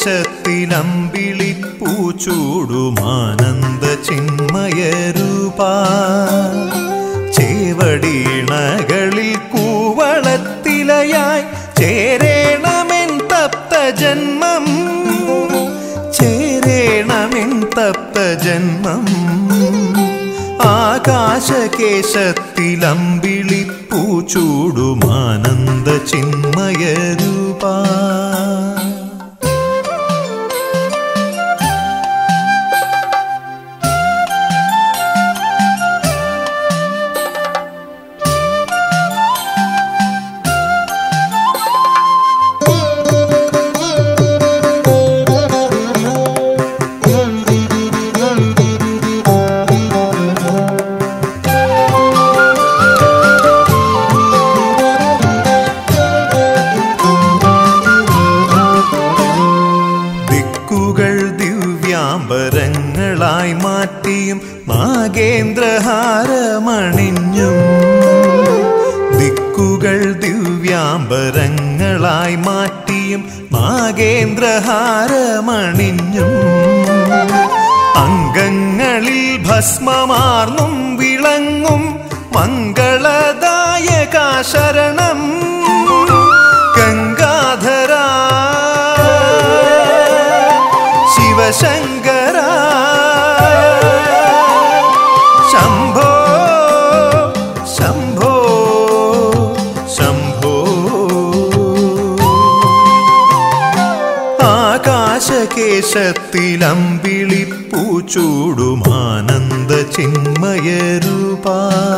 ആകാശകേശത്തിലമ്പിളിപ്പൂച്ചൂടുമാനന്ദ ചിന്മയരൂപാ ചേവടീണകളിൽ കൂവളത്തിലയായി ചേരേണമെൻ തപ്ത ജന്മം ചേരേണമെൻ തപ്ത ജന്മം ആകാശകേശത്തിലമ്പിളിപ്പൂച്ചൂടുമാനന്ദ ചിന്മയരൂപാ ദിക്കുകൾ ദിവ്യാംബരങ്ങളായി മാറ്റിയും നാഗേന്ദ്രഹാരമണിഞ്ഞും ദിക്കുകൾ ദിവ്യാംബരങ്ങളായി മാറ്റിയും നാഗേന്ദ്രഹാരമണിഞ്ഞും അംഗങ്ങളിൽ ഭസ്മമാർന്നും വിളങ്ങും മംഗളദായക ശരണം ഗംഗാധര ശിവശങ്കര ശംഭോ ശംഭോ ശംഭോ ആകാശകേശത്തിലമ്പിളിപ്പൂച്ചൂടുമാനന്ദ ചിന്മയരൂപാ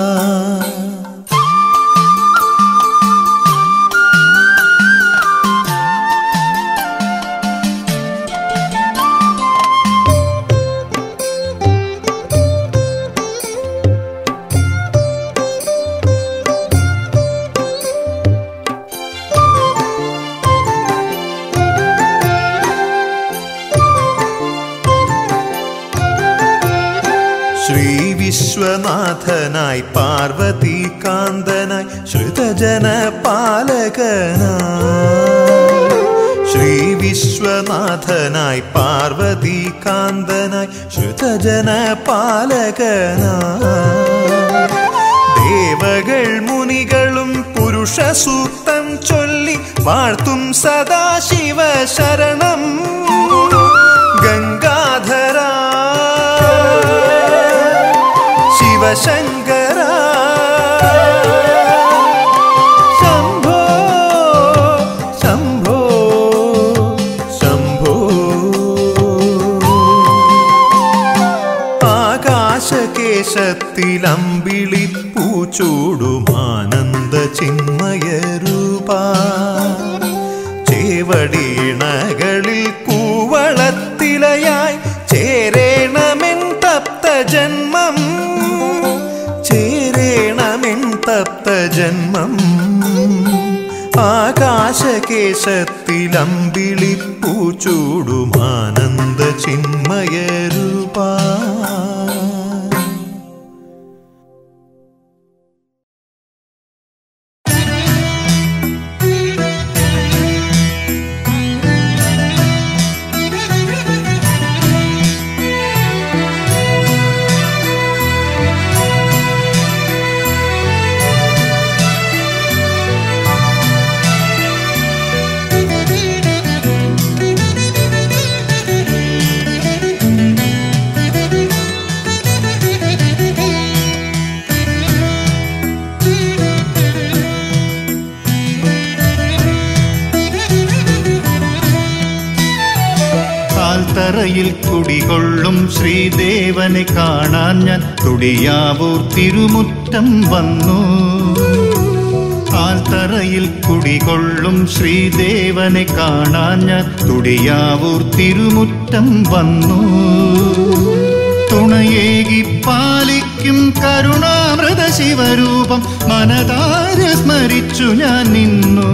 ശ്രീ വിശ്വനാഥനായി പാർവതി കാന്തനായി ശ്രുതജന പാലകനായി ശ്രീ വിശ്വനാഥനായി പാർവതി കാന്തനായി ശ്രുതജന പാലകനായി ദേവകൾ മുനികളും പുരുഷ സൂക്തം ചൊല്ലി വാഴ്ത്തും സദാശിവ ശരണം ഗംഗാധര ശിവശങ്കര ശംഭോ ശംഭോ ശംഭോ ആകാശകേശത്തിലമ്പിളിപ്പൂച്ചൂടുമാനന്ദ ചിന്മയരൂപാ ചേവടീണകളിൽ കൂവളത്തിലയായി ചേരേണമെൻ തപ്ത ജന്മം ചേരേണമെൻ തപ്ത ജന്മം ആകാശകേശത്തിലമ്പിളിപ്പൂച്ചൂടുമാനന്ദ ചിന്മയരൂപാ കാൽത്തറയിൽ കുടികൊള്ളും ശ്രീദേവനെ കാണാൻ ഞാൻ തുടിയാവൂർ തിരുമുറ്റം വന്നു കാൽത്തറയിൽ കുടികൊള്ളും ശ്രീദേവനെ കാണാൻ ഞാൻ തുടിയാവൂർ തിരുമുറ്റം വന്നു തുണയേകി പാലിക്കും കരുണാമൃത ശിവരൂപം മനതാര സ്മരിച്ചു ഞാൻ നിന്നു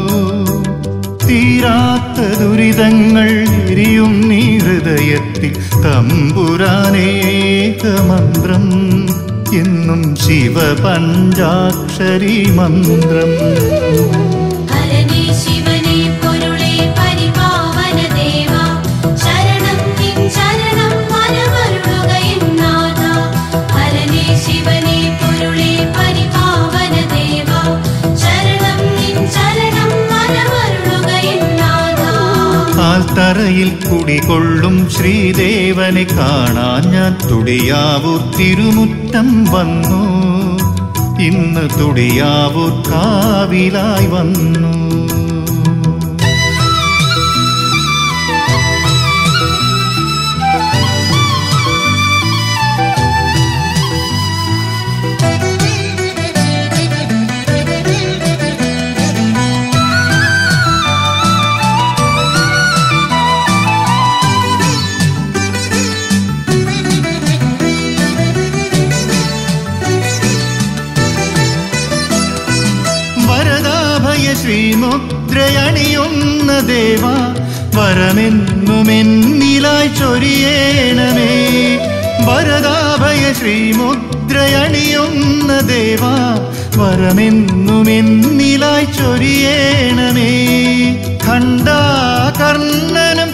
തീരാത്ത ദുരിതങ്ങൾ എരിയും നീ ഹൃദയത്തിൽ തമ്പുരാനേക മന്ത്രം എന്നും ശിവപഞ്ചാക്ഷരി മന്ത്രം ഹരനേ ശിവനേ പൊരുളേ പരിപാവന ദേവാ ആൽത്തറയിൽ കുടികൊള്ളും ശ്രീദേവനെ കാണാൻ ഞാൻ തുടിയാവൂർ തിരുമുറ്റം വന്നു ഇന്ന് തുടിയാവൂർ കാവിലായി വന്നു വരദാഭയ ശ്രീമുദ്രയണിയുന്ന ദേവ വരമെന്നുമെന്നിലായി ചൊരിയേണമേ വരദാഭയ ശ്രീമുദ്രയണിയുന്ന ദേവ വരമെന്നുമെന്നിലായി ചൊരിയേണമേ ഖണ്ഡാ കർണനം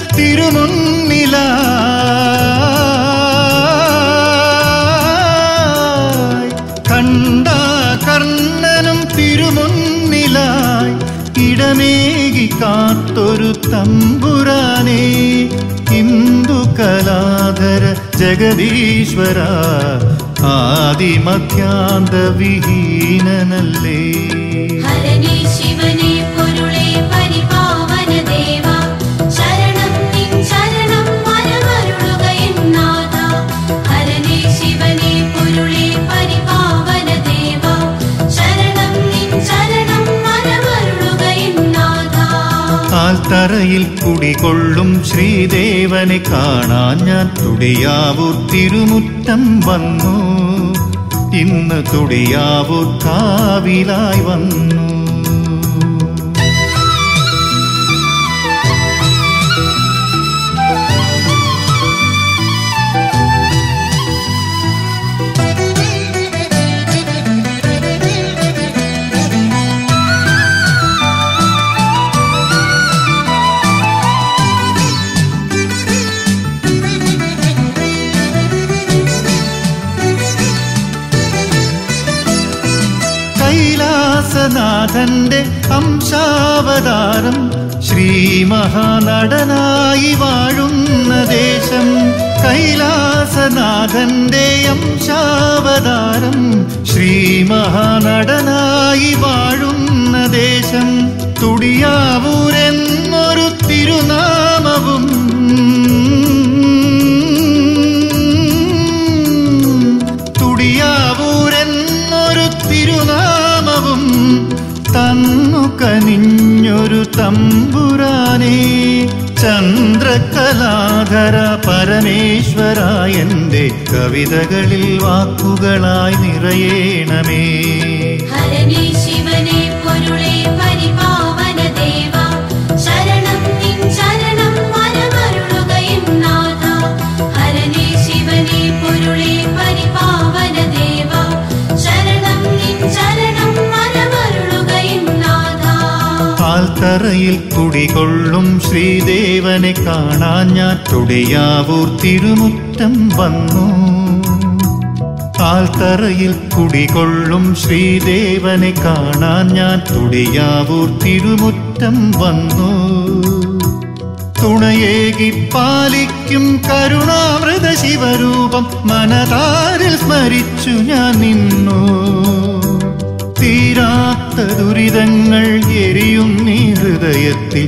തിരുമുന്നിലായി കണ്ട കർണനും തിരുമുന്നിലായി ഇടമേകി കാത്തൊരു തമ്പുരാനെ ഹിന്ദു കലാധര ജഗദീശ്വര ആദിമധ്യാന്ത വിഹീനനല്ലേ ഹരനേ ശിവനേ പൊരുളേ പരിപാവന ദേവ ശരണം നിൻ ശരണം മനമരുളുക എന്നാഥ ഹരനേ ശിവനേ പൊരുളേ പരിപാവന ദേവ ശരണം നിൻ ശരണം മനമരുളുക എന്നാഥ ആൽത്തറയിൽ കുടികൊള്ളും ശ്രീദേവനെ കാണാൻ ഞാൻ തുടിയാവൂർ തിരുമുറ്റം വന്നു ഇന്ന് തുടിയാവൂർ കാവിലായി വന്നു കൈലാസനാഥന്റെ അംശാവതാരം ശ്രീ മഹാനടനായി വാഴുന്ന ദേശം കൈലാസനാഥന്റെ അംശാവതാരം ശ്രീ മഹാനടനായി വാഴുന്ന ദേശം തുടിയാവൂരെന്നൊരു തിരുനാമവും തുടിയാവൂരെന്നൊരു തിരുനാമവും തന്നു കനിഞ്ഞൊരു തമ്പുരാനെ ചന്ദ്രകലാധര പരമേശ്വര എന്റെ കവിതകളിൽ വാക്കുകളായി നിറയേണമേ ഹരനേ ശിവനേ പൊരുളേ പരിപാവന ദേവ ശരണം നിൻ ശരണം മനമരുളുക എന്നാഥ ഹരനേ ശിവനേ പൊരുളേ പരിപാവന ദേവ ശരണം നിൻ ശരണം മനമരുളുക എന്നാഥ ആൽത്തറയിൽ കുടികൊള്ളും ശ്രീദേവനെ കാണാൻ ഞാൻ തുടിയാവൂർ തിരുമുറ്റം വന്നു ആൽത്തറയിൽ കുടികൊള്ളും ശ്രീദേവനെ കാണാൻ ഞാൻ തുടിയാവൂർ തിരുമുറ്റം വന്നു തുണയേകി പാലിക്കും കരുണാമൃത ശിവരൂപം മനതാരിൽ സ്മരിച്ചു ഞാൻ നിന്നു തീരാത്ത ദുരിതങ്ങൾ എരിയും നീ ഹൃദയത്തിൽ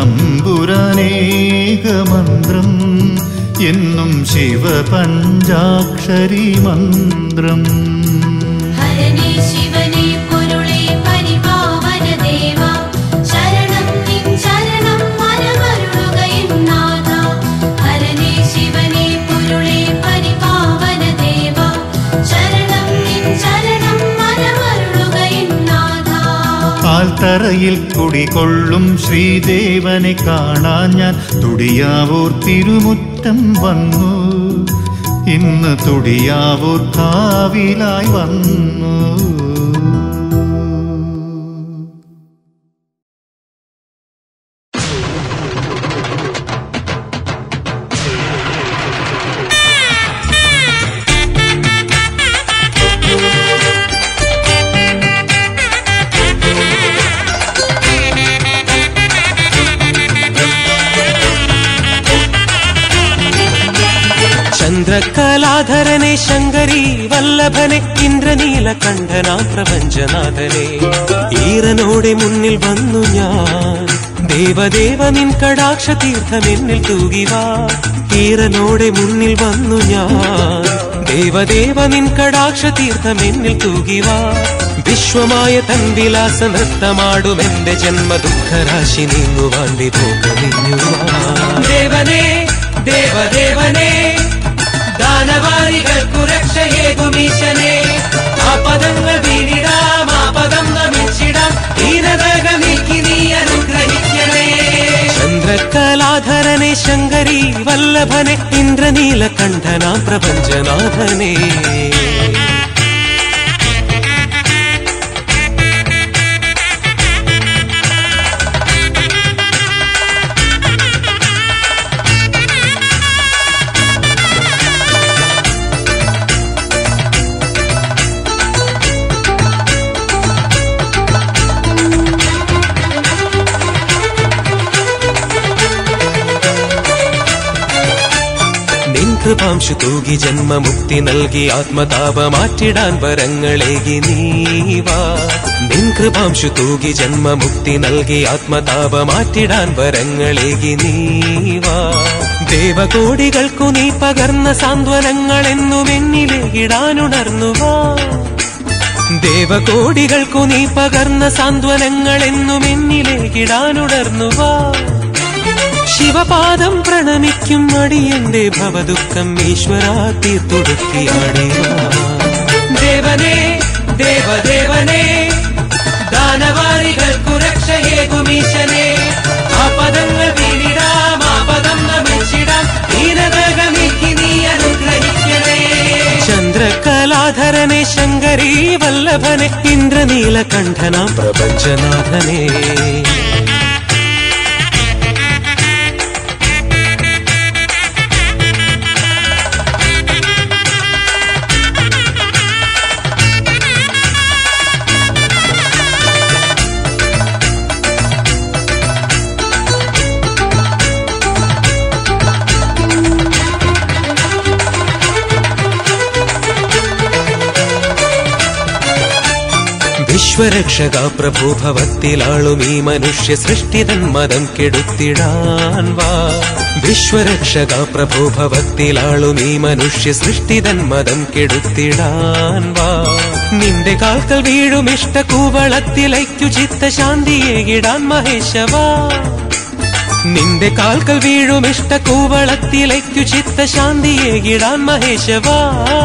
തമ്പുരാനേകമന്ത്രം എന്നും ശിവപഞ്ചാക്ഷരി മന്ത്രം ഹരനേ ശിവനേ പൊരുളേ പരിപാവന ദേവ ശരണം നിൻ ശരണം മനമരുളുക എന്നാഥ ഹരനേ ശിവനേ പൊരുളേ പരിപാവന ദേവ ശരണം നിൻ ശരണം മനമരുളുക എന്നാഥ ആൽത്തറയിൽ കുടികൊള്ളും ശ്രീദേവനെ കാണാൻ ഞാൻ തുടിയാവൂർ തിരുമുറ്റം വന്നു ഇന്ന് തുടിയാവൂർ കാവിലായി വന്നു ഹരനേ ചന്ദ്രകലാധരനെ ശങ്കരി വല്ലഭനെ ഇന്ദ്രനീലകണ്ഠനാ പ്രപഞ്ചനാഥനെ ഈറനോടെ മുന്നിൽ വന്നു ഞാൻ ദേവദേവ നിൻ കടാക്ഷ തീർത്ഥം എന്നിൽ തൂകിവാ ഈറനോടെ മുന്നിൽ വന്നു ഞാൻ ദേവദേവ നിൻ കടാക്ഷ തീർത്ഥം എന്നിൽ തൂകിവാ വിശ്വമായ തൻ വിലാസ നൃത്തമാടും എന്റെ ജന്മ ദുഃഖരാശി നീങ്ങുവാൻ വിഭോഗമിഞ്ഞുവാ ദേവനേ ദേവദേവനേ ദാനവാരികൾക്കു രക്ഷയേകുമീശനെ ആ പദങ്ങൾ വീണിടാം ആ പദം നമിച്ചിടാം ഹീനതക നീക്കി നീ അനുഗ്രഹിക്കണേ ചന്ദ്രകലാധരനെ ശങ്കരി വല്ലഭനെ ഇന്ദ്രനീലകണ്ഠനാം പ്രപഞ്ചനാഥനെ നിൻ കൃപാംശു തൂകി ജന്മമുക്തി നൽകി ആത്മതാപ മാറ്റിടാൻ വരങ്ങളേകി നീവാ നിൻ കൃപാംശു തൂകി ജന്മമുക്തി നൽകി ആത്മതാപ മാറ്റിടാൻ വരങ്ങളേകി നീവാ ദേവകോടികൾക്കു നീ പകർന്ന സാന്ത്വനങ്ങൾ എന്നും എന്നിലേകിടാനുണർന്നുവാ ദേവകോടികൾക്കു നീ പകർന്ന സാന്ത്വനങ്ങൾ എന്നും എന്നിലേകിടാനുണർന്നുവാ ശിവപാദം പ്രണമിക്കും അടിയന്റെ ഭവദുഃഖം ഈശ്വര തീർത്തൊടുക്കിയാടിയ ദേവനേ ദേവദേവനേ ദാനവാരികൾക്കു രക്ഷയേകുമീശനെ ആ പദങ്ങൾ വീണിടാം ആ പദം നമിച്ചിടാം ഹീനതക നീക്കി നീ അനുഗ്രഹിക്കണേ ചന്ദ്രകലാധരനെ ശങ്കരി വല്ലഭനെ ഇന്ദ്രനീലകണ്ഠനാം പ്രപഞ്ചനാഥനെ വിശ്വരക്ഷക പ്രഭു ഭവത്തിലാളും ഈ മനുഷ്യ സൃഷ്ടിതൻ മതം കെടുത്തിടാൻ വാ വിശ്വരക്ഷക പ്രഭു ഭവത്തിലാളും ഈ മനുഷ്യ സൃഷ്ടിതൻ മതം കെടുത്തിടാൻ വാ നിന്റെ കാൽക്കൽ വീഴും ഇഷ്ട കൂവളത്തിലയ്ക്കു ചിത്തശാന്തിയെ ഇടാൻ മഹേശവാ നിന്റെ കാൽക്കൽ വീഴും ഇഷ്ട കൂവളത്തിലയ്ക്കു ചിത്തശാന്തിയെ ഇടാൻ മഹേശവാ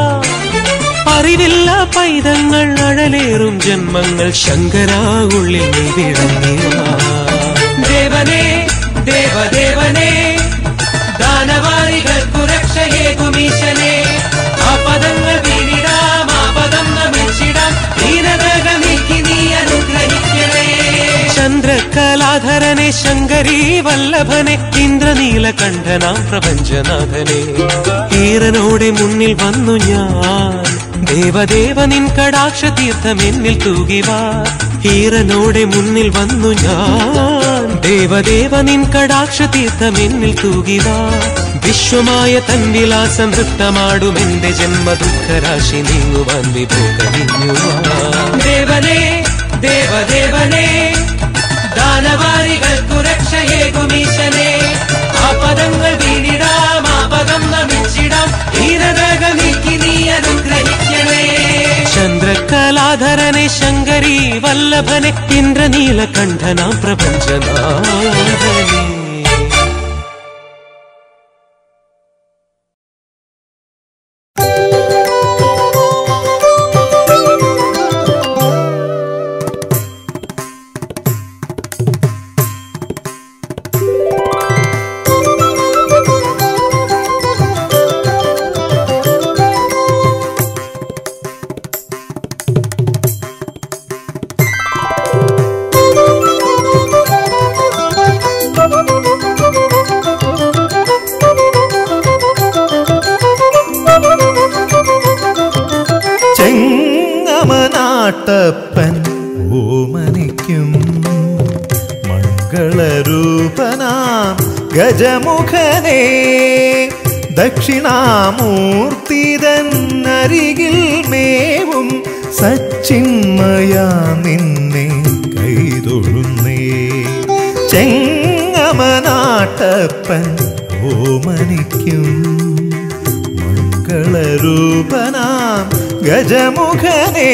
അറിവില്ല പൈതങ്ങൾ അഴലേറും ജന്മങ്ങൾ ശങ്കരാ ഉള്ളിൽ നീ വിളങ്ങിയ ദേവനേ ദേവദേവനേ ദാനവാരികൾക്കു രക്ഷയേകുമീശനെ ആ പദങ്ങൾ വീണിടാം ആ പദം നമിച്ചിടാം ഹീനതക നീക്കി നീ അനുഗ്രഹിക്കണേ ചന്ദ്രകലാധരനെ ശങ്കരി വല്ലഭനെ ഇന്ദ്രനീലകണ്ഠനാം പ്രപഞ്ചനാഥനെ ഈറനോടെ മുന്നിൽ വന്നു ഞാൻ ദേവദേവ നിൻ കടാക്ഷ തീർത്ഥം എന്നിൽ തൂകിവാ ഈറനോടെ മുന്നിൽ വന്നു ഞാൻ ദേവദേവ നിൻ കടാക്ഷ തീർത്ഥം എന്നിൽ തൂകിവാ വിശ്വമായ തൻ വിലാസം നൃത്തമാടും എന്റെ ജന്മ ദുഃഖരാശി നീങ്ങുവാൻ വിഭോഗമിഞ്ഞുവാ ദേവനേ ദേവദേവനേ ദാനവാരികൾക്കു രക്ഷയേകുമീശനെ ആ പദങ്ങൾ വീണിടാം ആ പദം നമിച്ചിടാം ഹീനതക നീക്കി നീ അനുഗ്രഹിക്കണേ ചന്ദ്രകലാധരനെ ശങ്കരി വല്ലഭനെ ഇന്ദ്രനീലകണ്ഠനാം പ്രപഞ്ചനാഥനെ ചെങ്ങമനാട്ടപ്പൻ ഓമനിക്കും മംഗളരൂപനാം ഗജമുഖനേ ദക്ഷിണാമൂർത്തിതന്നരികിൽ മേവും സച്ചിന്മയ നിന്നെ കൈതൊഴുന്നേ ചെങ്ങമനാട്ടപ്പൻ ഓമനിക്കും മംഗളരൂപനാം ഗജമുഖനേ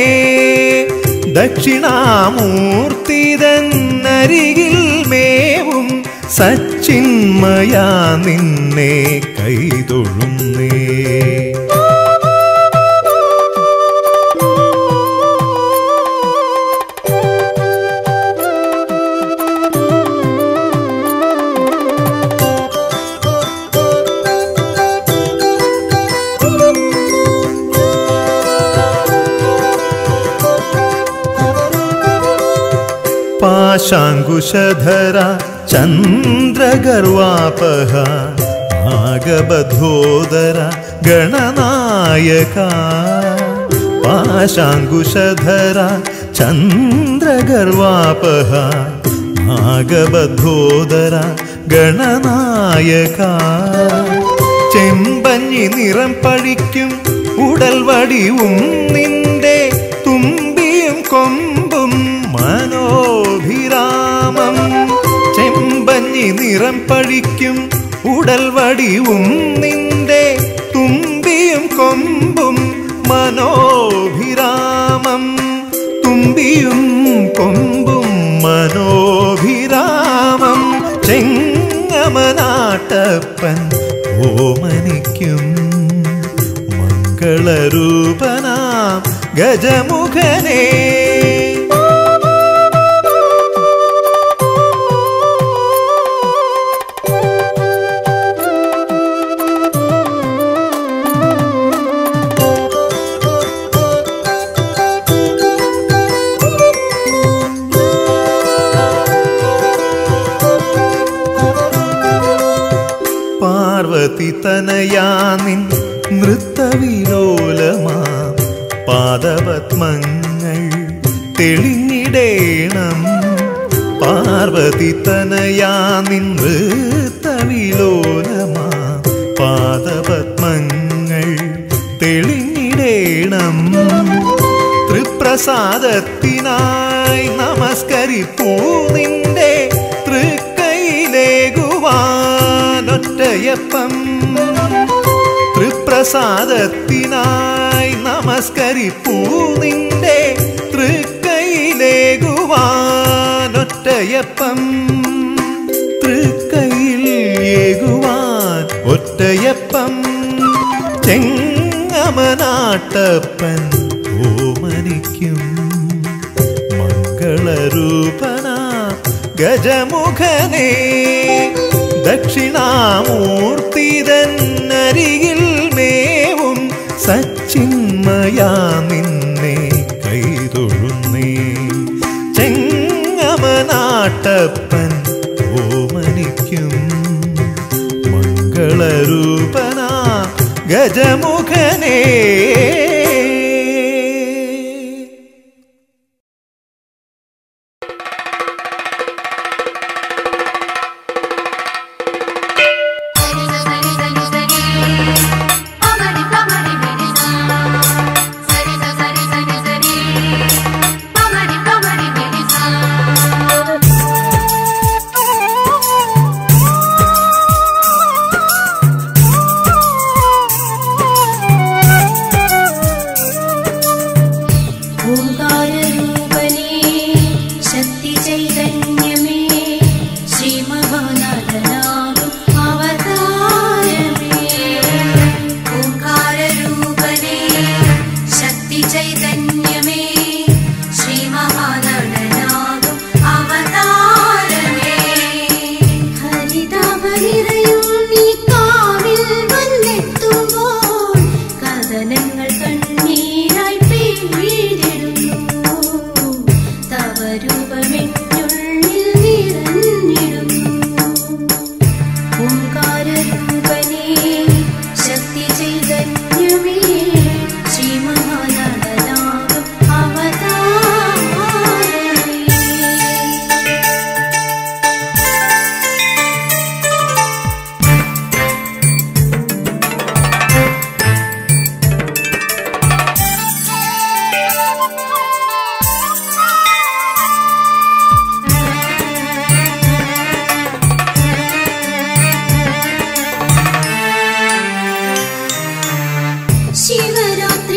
ദക്ഷിണാമൂർത്തിതന്നരികിൽ മേവും സച്ചിന്മയ നിന്നെ കൈതൊഴുന്നേ പാശാങ്കുശധര ചന്ദ്രഗർവാപഹ നാഗബധോദര ഗണനായക പാശാങ്കുശധര ചന്ദ്രഗർവാപഹ നാഗബധോദര ഗണനായക ചെമ്പഞ്ഞി നിറം പഴിക്കും ഉടൽ വടിവും നിന്റെ തുമ്പിയും കൊമ്പും മനോഭിരാമം ചെമ്പഞ്ഞി നിറം പഴിക്കും ഉടൽ വടിവും നിന്റെ തുമ്പിയും കൊമ്പും മനോഭിരാമം തുമ്പിയും കൊമ്പും മനോഭിരാമം ചെങ്ങമനാട്ടപ്പൻ ഓമനിക്കും മംഗളരൂപനാം ഗജമുഖനേ പാർവതി തനയാനിൻ നൃത്തവിലോലമാ പാദപത്മങ്ങൾ തെളിഞ്ഞിടേണം പാർവതി തനയാനിൻ നൃത്തവിലോലമാ പാദപത്മങ്ങൾ തെളിഞ്ഞിടേണം തൃപ്രസാദത്തിനായി നമസ്കരിപ്പൂ നിന്റെ തൃക്കൈലേകുവാനൊറ്റയപ്പം തൃപ്രസാദത്തിനായി നമസ്കരിപ്പൂ നിന്റെ തൃക്കൈലേകുവാനൊറ്റയപ്പം തൃക്കൈയിൽ ഏകുവാൻ ഒറ്റയപ്പം ചെങ്ങമനാട്ടപ്പൻ ഓമനിക്കും മംഗളരൂപന ഗജമുഖനേ ദക്ഷിണാമൂർത്തിതന്നരികിൽ മേവും സച്ചിന്മയാ നിന്നെ കൈതൊഴുന്നേ ചെങ്ങമനാട്ടപ്പൻ ഓമനിക്കും മംഗളരൂപന ഗജമുഖനേ സരി സരി സരി സരി പമരി പമരി ബിരി സാ സരി സരി സരി സരി പമരി പമരി ബിരി സാ Thank you.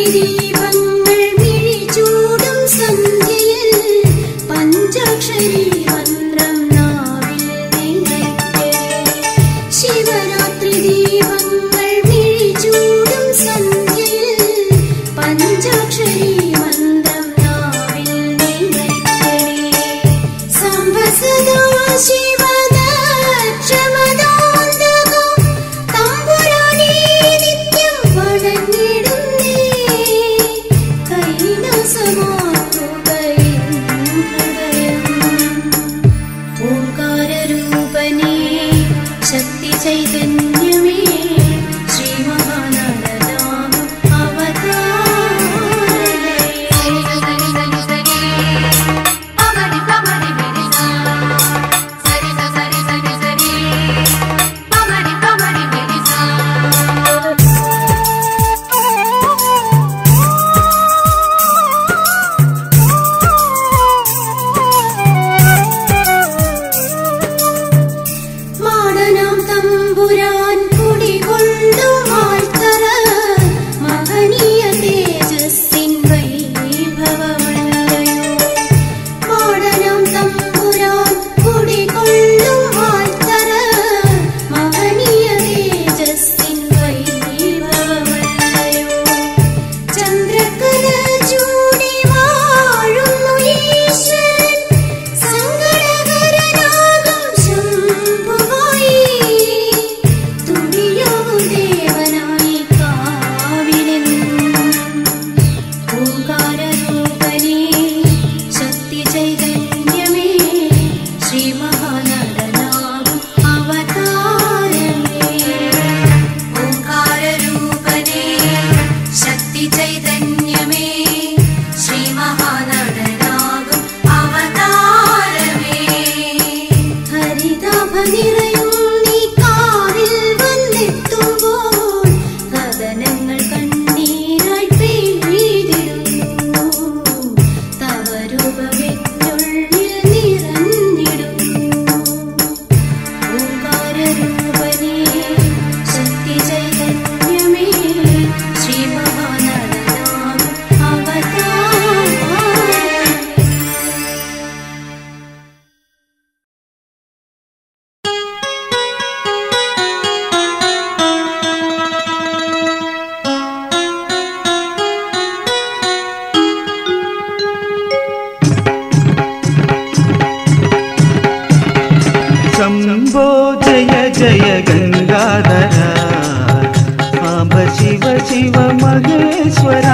ദീപങ്ങൾ മിഴിചൂടും സന്ധ്യയിൽ പഞ്ചാക്ഷരി മന്ത്രം നാവിൽ നിറയ്ക്കേ ശിവരാത്രി ദീപങ്ങൾ മിഴിചൂടും സന്ധ്യയിൽ പഞ്ചാക്ഷരി മന്ത്രം നാവിൽ നിറയ്ക്കേ സംവസദാ ശിവദക്ഷമദാന്തക തമ്പുരാനേ നിത്യം വണങ്ങിടുന്നേ കൈലാസമാക്കുകയും ഹൃദയം ഓംകാരരൂപനേ ശക്തി ചൈതന്യമേ ശ്രീ മഹാനടനാമ അവതാരമേ പമരി പമരി ബിരിസ സരി സരി സരി സരി പമരി പമരി ബിരിസ മാടനാം തമ്പുരാൻ കുടികൊള്ളും ആൾത്തറ മഹനീയ തേജസ്സിൻ വൈഭവമല്ലയോ മാടനാം തമ്പുരാൻ കുടികൊള്ളും ആൾത്തറ മഹനീയ തേജസ്സിൻ വൈഭവമല്ലയോ ചന്ദ്രകല ചൂടി വാഴുന്നു ഈശ്വരൻ സങ്കടകരനാകും ശംഭുവായി തുടിയാവു ദേവനായി കാവിലെന്നും ഓംകാരരൂപനേ ശക്തി ചൈതന്യമേ ശ്രീ മഹാനടനാകും അവതാരമേ ഓംകാരരൂപനേ ശക്തി ചൈതന്യമേ ശ്രീ മഹാനടനാകും അവതാരമേ ഹരിതാഭ നിറയും നീ കാവിൽ വന്നെത്തുമ്പോൾ കഥനങ്ങൾ കണ്ണീരായി പെയ്തിടുന്നു തവരൂപമെന്നുള്ളിൽ നിറഞ്ഞിടുന്നു ഓംകാരരൂപനേ ശക്തി ചൈതന്യമേ ശ്രീ മഹാനടനാകും അവതാരമേ शम्भो जय जय गङ्गाधर साम्ब शिव शिव महेश्वरा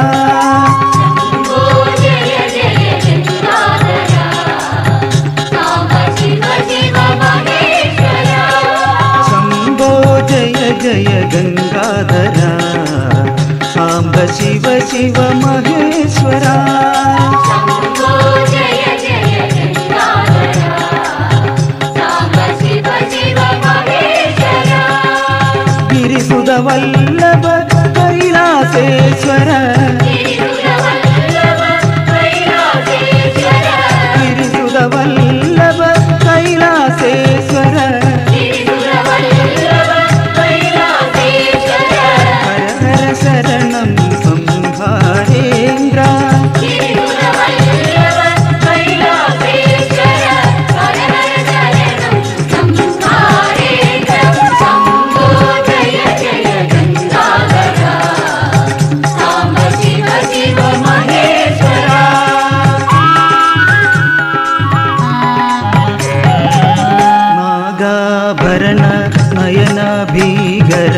शम्भो जय जय गङ्गाधर साम्ब शिव शिव महेश्वरा गिरिसुधवल्लभ कैलासेश्वर गिरिसुधवल्लभ कैलासेश्वर हर हर शरणं संहारेन्द्र नागाभरण नयन भीगर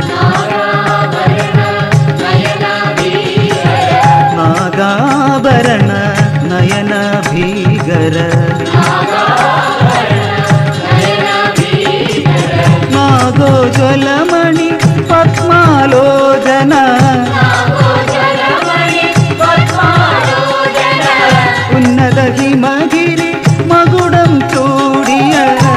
नागाभरण नयन भीगर नागोज्वलमणि पद्मालोचन उन्नत हिमगिरि मकुडं चूडिय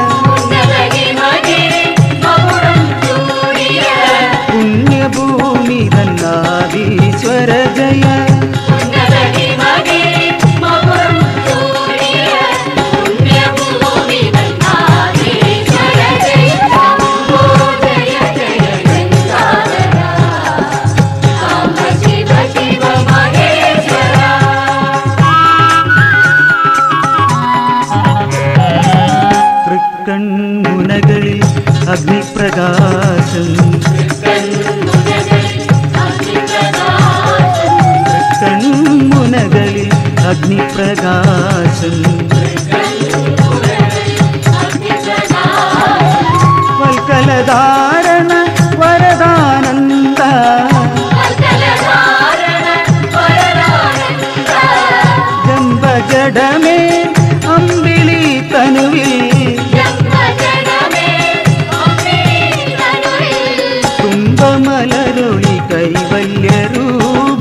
पुण्यभूमि दन्नादीश्वर जय జయ జయ జయ അഗ്നിപ്രകാശം വൽക്കലധാരണ വരദാനന്ദ ജംബജടമേ അമ്പിളി തനുവിൽ തുമ്പമലരൊളി കൈവല്യരൂപ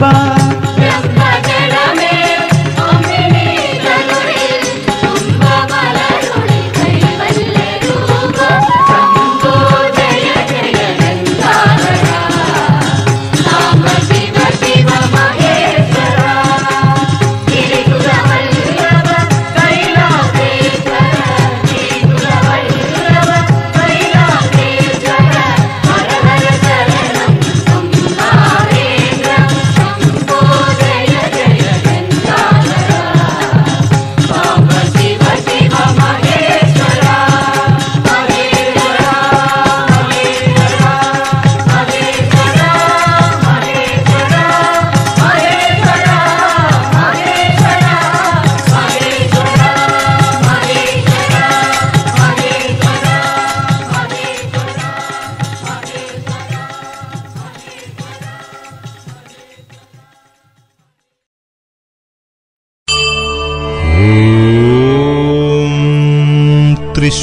ॐ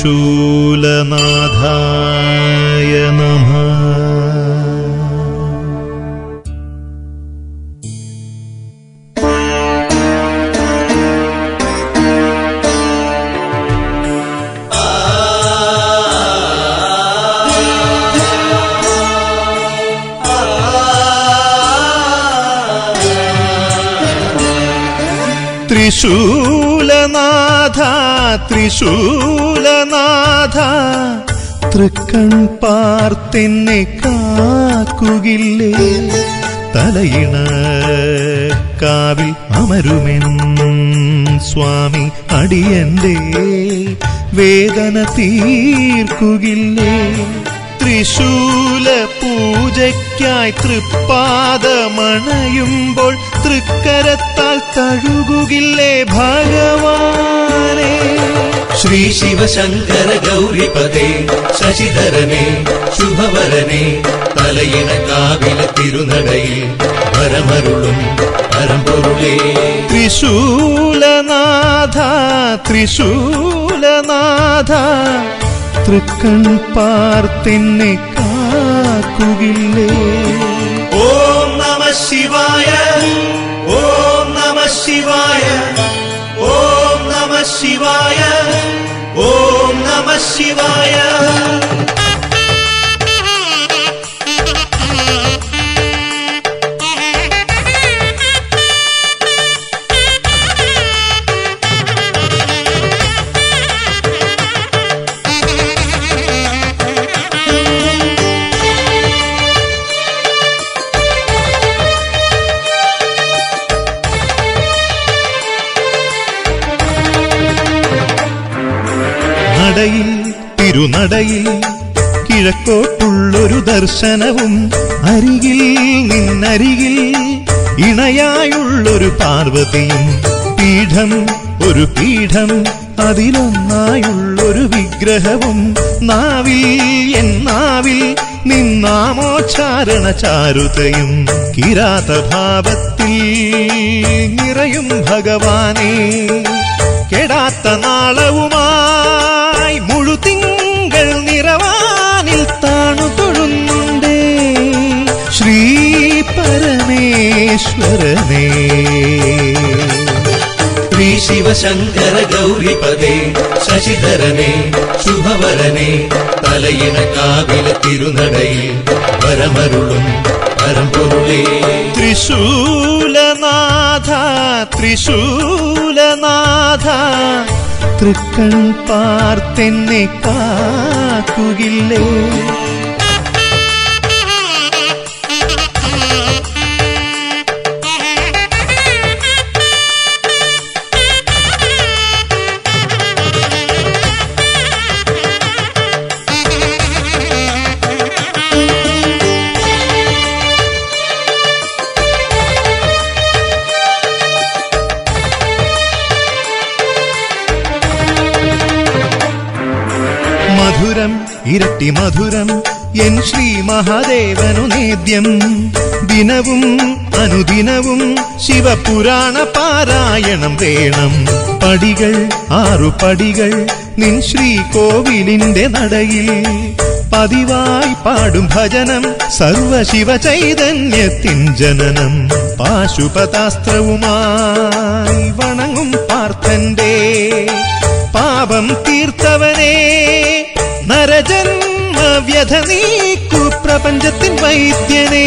त्रिशूलनाथाय नमः ത്രിശൂലനാഥ ത്രിശൂലനാഥ തൃക്കൺ പാർത്തെന്നെ കാക്കുകില്ലേ തലയിണ കാവിൽ അമരുമെൻ സ്വാമി അടിയന്റെ വേദന തീർക്കുകില്ലേ ത്രിശൂല പൂജയ്ക്കായി തൃപ്പാദമണയുമ്പോൾ തൃക്കരത്താൽ തഴുകുകില്ലേ ഭഗവാനെ ശ്രീ ശിവശങ്കര ഗൗരിപദേ ശശിധരനെ ശുഭവരനെ തലയിണ കാവില തിരുനടയിൽ പരമരുളും പരമ്പൊരുളേ ത്രിശൂലനാഥ ത്രിശൂലനാഥ തൃക്കൺ പാർത്തെന്നെ കാക്കുകില്ലേ ഓം നമ ശിവായ ഓം നമ ശിവായ ഓം നമ ശിവായ ഓം നമ ശിവായ നടയിൽ തിരുനടയിൽ കിഴക്കോട്ടുള്ളൊരു ദർശനവും അരികിൽ നിന്നരികിൽ ഇണയായുള്ളൊരു പാർവതിയും പീഠം ഒരു പീഠം അതിലൊന്നായുള്ളൊരു വിഗ്രഹവും നാവിൽ എന്നാവിൽ നിന്നാമോച്ചാരണ ചാരുതയും കിരാതഭാവത്തിൽ നിറയും ഭഗവാനേ കെടാത്ത നാളവുമായി മുഴുതിങ്കൾ നിറവാനിൽ താണു തൊഴുന്നുണ്ടേ ശ്രീ പരമേശ്വരനേ ശ്രീ ശിവശങ്കര ഗൗരിപദേ ശശിധരനെ ശുഭവരനെ തലയിണ കാവില തിരുനടയിൽ പരമരുളും പരമ്പൊരുളേ ത്രിശൂലനാഥ ത്രിശൂലനാഥ തൃക്കൺ പാർത്തെന്നെ കാക്കുകില്ലേ ഇരട്ടി മധുരം എൻ ശ്രീ മഹാദേവനു നേദ്യം ദിനവും അനുദിനവും ശിവപുരാണ പാരായണം വേണം പടികൾ ആറു പടികൾ നിൻ ശ്രീ കോവിലിന്റെ നടയിൽ പതിവായി പാടും ഭജനം സർവശിവ ചൈതന്യത്തിൻ ജനനം പാശുപതാസ്ത്രവുമായി വണങ്ങും പാർത്ഥന്റെ പാപം തീർത്തവനെ നരജന്മ വ്യഥ നീക്കു പ്രപഞ്ചത്തിൻ വൈദ്യനെ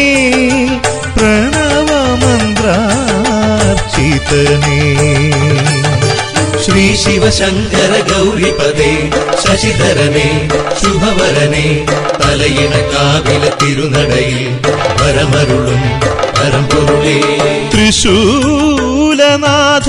പ്രണവമന്ത്രാർച്ചിതനേ ശ്രീ ശിവശങ്കര ഗൗരിപദേ ശശിധരനെ ശുഭവരനെ തലയിണ കാവില തിരുനടയിൽ വരമരുളും പരമ്പൊരുളേ ത്രിശൂലനാഥ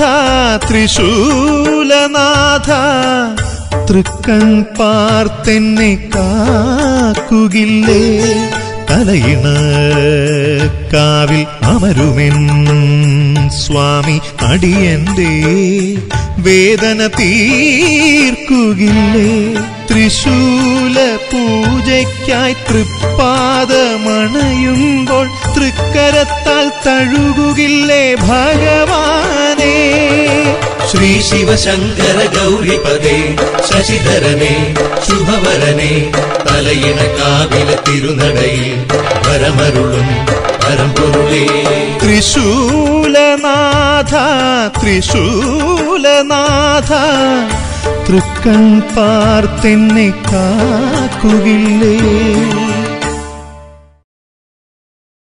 ത്രിശൂലനാഥ തൃക്കൺ പാർത്തെന്നെ കാക്കുകില്ലേ തലയിണ കാവിൽ അമരുമെൻ സ്വാമി അടിയന്റെ വേദന തീർക്കുകില്ലേ ത്രിശൂല പൂജയ്ക്കായി തൃപ്പാദമണയുമ്പോൾ തൃക്കരത്താൽ തഴുകുകില്ലേ ഭഗവാനേ ശ്രീ ശിവശങ്കര ഗൗരിപദേ ശശിധരനെ ശുഭവരനെ തലയിണ കാവില തിരുനടയിൽ വരമരുളും പരമ്പൊരുളേ ത്രിശൂലനാഥ ത്രിശൂലനാഥ തൃക്കൺ പാർത്തെന്നെ കാക്കുകില്ലേ